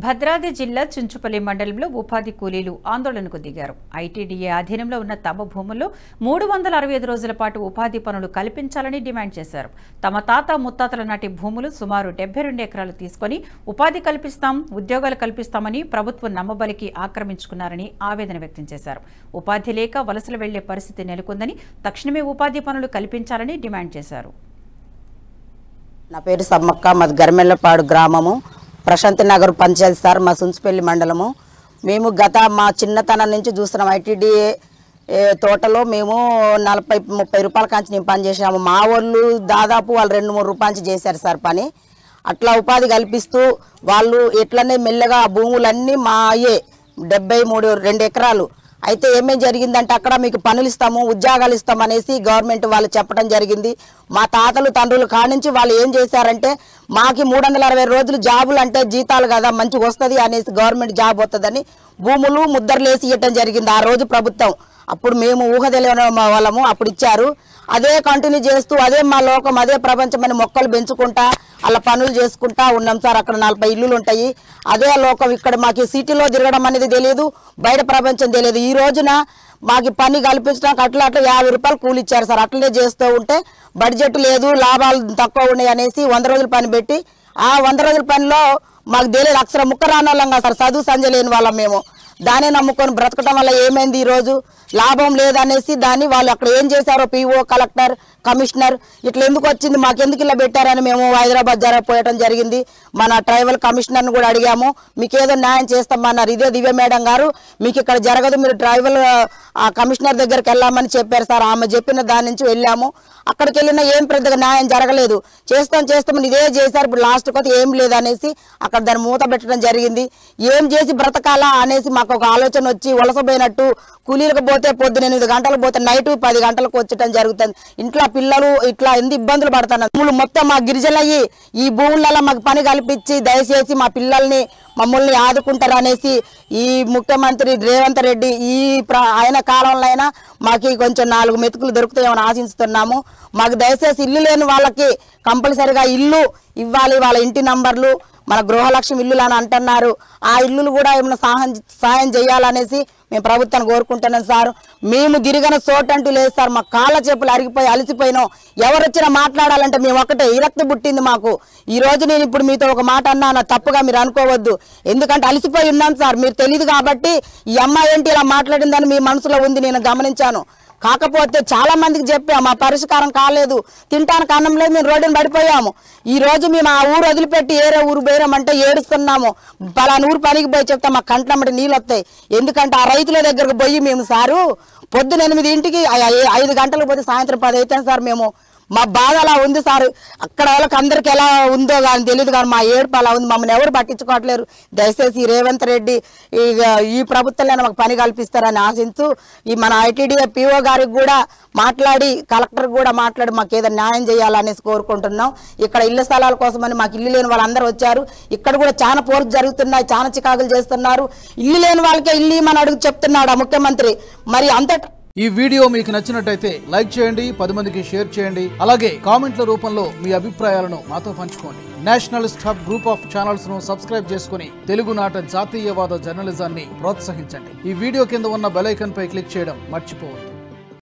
భద్రాద్రి జిల్లా చుంచుపల్లి మండలంలో ఉపాధి కూలీలు ఆందోళనకు దిగారు ఐటీడీఏ అధీనంలో ఉన్న తమ భూముల్లో మూడు వందల అరవై ఐదు రోజుల పాటు ఉపాధి పనులు కల్పించాలని డిమాండ్ చేశారు తమ తాత ముత్తాతల నాటి భూములు సుమారు డెబ్బై రెండు ఎకరాలు తీసుకొని ఉపాధి కల్పిస్తాం ఉద్యోగాలు కల్పిస్తామని ప్రభుత్వం నమ్మబలికి ఆక్రమించుకున్నారని ఆవేదన వ్యక్తం చేశారు ఉపాధి లేక వలసలు వెళ్లే పరిస్థితి నెలకొందని తక్షణమే ఉపాధి పనులు కల్పించాలని డిమాండ్ చేశారు నా పేరు సమ్మక్క మాది గరిమెల్లపాడు గ్రామము ప్రశాంతి నగర్ పంచాయతీ సార్ మా సుంచుపల్లి మండలము మేము గత మా చిన్నతనం నుంచి చూస్తున్నాం ఐటీడీఏ తోటలో మేము నలభై ముప్పై రూపాయల కాంచి మేము పని చేసాము మా వాళ్ళు దాదాపు వాళ్ళు రెండు మూడు రూపాయలు చేశారు సార్ పని అట్లా ఉపాధి కల్పిస్తూ వాళ్ళు ఎట్లనే మెల్లగా ఆ భూములన్నీ మా అయ్యే డెబ్బై మూడు రెండు ఎకరాలు అయితే ఏమేం జరిగిందంటే అక్కడ మీకు పనులు ఇస్తాము ఉద్యోగాలు ఇస్తాం అనేసి గవర్నమెంట్ వాళ్ళు చెప్పడం జరిగింది మా తాతలు తండ్రులు కానించి వాళ్ళు ఏం చేశారంటే మాకి మూడు వందల అరవై రోజులు జాబులు అంటే జీతాలు కదా మంచిగా వస్తుంది అనేసి గవర్నమెంట్ జాబ్ వస్తుందని భూములు ముద్దర్లేసి ఇవ్వటం జరిగింది ఆ రోజు ప్రభుత్వం అప్పుడు మేము ఊహ తెలియని వాళ్ళము అప్పుడు ఇచ్చారు అదే కంటిన్యూ చేస్తూ అదే మా లోకం అదే ప్రపంచం అని మొక్కలు పెంచుకుంటా అలా పనులు చేసుకుంటా ఉన్నాం సార్ అక్కడ నలభై ఇల్లులు ఉంటాయి అదే లోకం ఇక్కడ మాకు ఈ సిటీలో తిరగడం అనేది తెలియదు బయట ప్రపంచం తెలియదు ఈ రోజున మాకు పని కల్పించడానికి అట్లా అట్లా యాభై రూపాయలు కూలి ఇచ్చారు సార్ అట్లనే చేస్తూ ఉంటే బడ్జెట్ లేదు లాభాలు తక్కువ ఉన్నాయి అనేసి వంద రోజులు పని పెట్టి ఆ వంద రోజుల పనిలో మాకు తెలియదు అక్షరం ముక్క రాని వాళ్ళం కాదు సార్ చదువు సంజ లేని వాళ్ళం మేము దానే నమ్ముకొని బ్రతకడం వల్ల ఏమైంది ఈరోజు లాభం లేదనేసి దాన్ని వాళ్ళు అక్కడ ఏం చేశారో పీఓ కలెక్టర్ కమిషనర్ ఇట్లా ఎందుకు వచ్చింది మాకెందుకు ఇలా పెట్టారని మేము హైదరాబాద్ జరగపోయటం జరిగింది మన ట్రైబల్ కమిషనర్ని కూడా అడిగాము మీకు ఏదో న్యాయం చేస్తామన్నారు ఇదే దివ్య మేడం గారు మీకు ఇక్కడ జరగదు మీరు ట్రైబల్ ఆ కమిషనర్ దగ్గరికి వెళ్ళామని చెప్పారు సార్ ఆమె చెప్పిన దాని నుంచి వెళ్ళాము అక్కడికి వెళ్ళినా ఏం పెద్దగా న్యాయం జరగలేదు చేస్తాం చేస్తామని ఇదే చేశారు ఇప్పుడు లాస్ట్ కొత్త ఏం లేదు అనేసి అక్కడ దాన్ని మూత పెట్టడం జరిగింది ఏం చేసి బ్రతకాలా అనేసి మాకు ఒక ఆలోచన వచ్చి వలసపోయినట్టు కూలీలకు పోతే పొద్దున ఎనిమిది గంటలకు పోతే నైట్ పది గంటలకు వచ్చటం జరుగుతుంది ఇంట్లో పిల్లలు ఇట్లా ఎన్ని ఇబ్బందులు పడుతున్నారు భూములు మొత్తం మా గిరిజలయ్యి ఈ భూములలో మాకు పని కల్పించి దయచేసి మా పిల్లల్ని మమ్మల్ని ఆదుకుంటారు అనేసి ఈ ముఖ్యమంత్రి రేవంత్ రెడ్డి ఈ ప్ర ఆయన కాలంలో అయినా మాకు కొంచెం నాలుగు మెతుకులు దొరుకుతాయని ఆశిస్తున్నాము మాకు దయచేసి ఇల్లు లేని వాళ్ళకి కంపల్సరిగా ఇల్లు ఇవ్వాలి వాళ్ళ ఇంటి నంబర్లు మన గృహలక్ష్మి ఇల్లులు అని అంటున్నారు ఆ ఇల్లులు కూడా ఏమైనా సహాయం సహాయం చేయాలనేసి మేము ప్రభుత్వాన్ని కోరుకుంటున్నాం సార్ మేము గిరిగన చోటంటూ లేదు సార్ మా కాళ్ళ చెప్పులు అరిగిపోయి అలసిపోయినాం ఎవరు వచ్చినా మాట్లాడాలంటే మేము ఒకటే విరక్తి పుట్టింది మాకు ఈ రోజు నేను ఇప్పుడు మీతో ఒక మాట అన్నా తప్పుగా మీరు అనుకోవద్దు ఎందుకంటే అలసిపోయి ఉన్నాం సార్ మీరు తెలియదు కాబట్టి ఈ అమ్మాయి ఏంటి ఇలా మాట్లాడిందని మీ మనసులో ఉంది నేను గమనించాను కాకపోతే చాలా మందికి చెప్పాము మా పరిష్కారం కాలేదు తింటానికి అన్నం లేదు మేము రోడ్డుని పడిపోయాము ఈ రోజు మేము ఆ ఊరు వదిలిపెట్టి ఏరే ఊరు పోయామంటే ఏడుస్తున్నాము పలానా ఊరు పనికి పోయి చెప్తాం మా కంట్లమ్మటి నీళ్ళు వస్తాయి ఎందుకంటే ఆ రైతుల దగ్గరకు పోయి మేము సారు పొద్దున ఎనిమిది ఇంటికి ఐ- ఐ- ఐదు గంటలకు పోతే సాయంత్రం పది అవుతాం సార్ మేము మా బాధ అలా ఉంది సార్ అక్కడ వాళ్ళకి అందరికి ఎలా ఉందో కానీ తెలియదు కానీ మా ఏడుపు అలా ఉంది మమ్మల్ని ఎవరు పట్టించుకోవట్లేరు దయచేసి ఈ రేవంత్ రెడ్డి ఇక ఈ ప్రభుత్వంలో మాకు పని కల్పిస్తారని ఆశించు ఈ మన ఐటీడీ పిఓ గారికి కూడా మాట్లాడి కలెక్టర్ కూడా మాట్లాడి మాకు ఏదో న్యాయం చేయాలనేసి కోరుకుంటున్నాం ఇక్కడ ఇళ్ల స్థలాల కోసమని మాకు ఇల్లు లేని వాళ్ళందరూ వచ్చారు ఇక్కడ కూడా చాలా పోర్లు జరుగుతున్నాయి చాలా చికాకులు చేస్తున్నారు ఇల్లు లేని వాళ్ళకే ఇల్లు ఇమ్మని అడుగు చెప్తున్నాడు ఆ ముఖ్యమంత్రి మరి అంత ఈ వీడియో మీకు నచ్చినట్టయితే లైక్ చేయండి పది మందికి షేర్ చేయండి అలాగే కామెంట్ల రూపంలో మీ అభిప్రాయాలను మాతో పంచుకోండి nationalist hub group of channels ను సబ్స్క్రైబ్ చేసుకుని తెలుగునాట జాతీయవాద జర్నలిజాన్ని ప్రోత్సహించండి ఈ వీడియో కింద ఉన్న బెల్ ఐకాన్ పై క్లిక్ చేయడం మర్చిపోవద్దు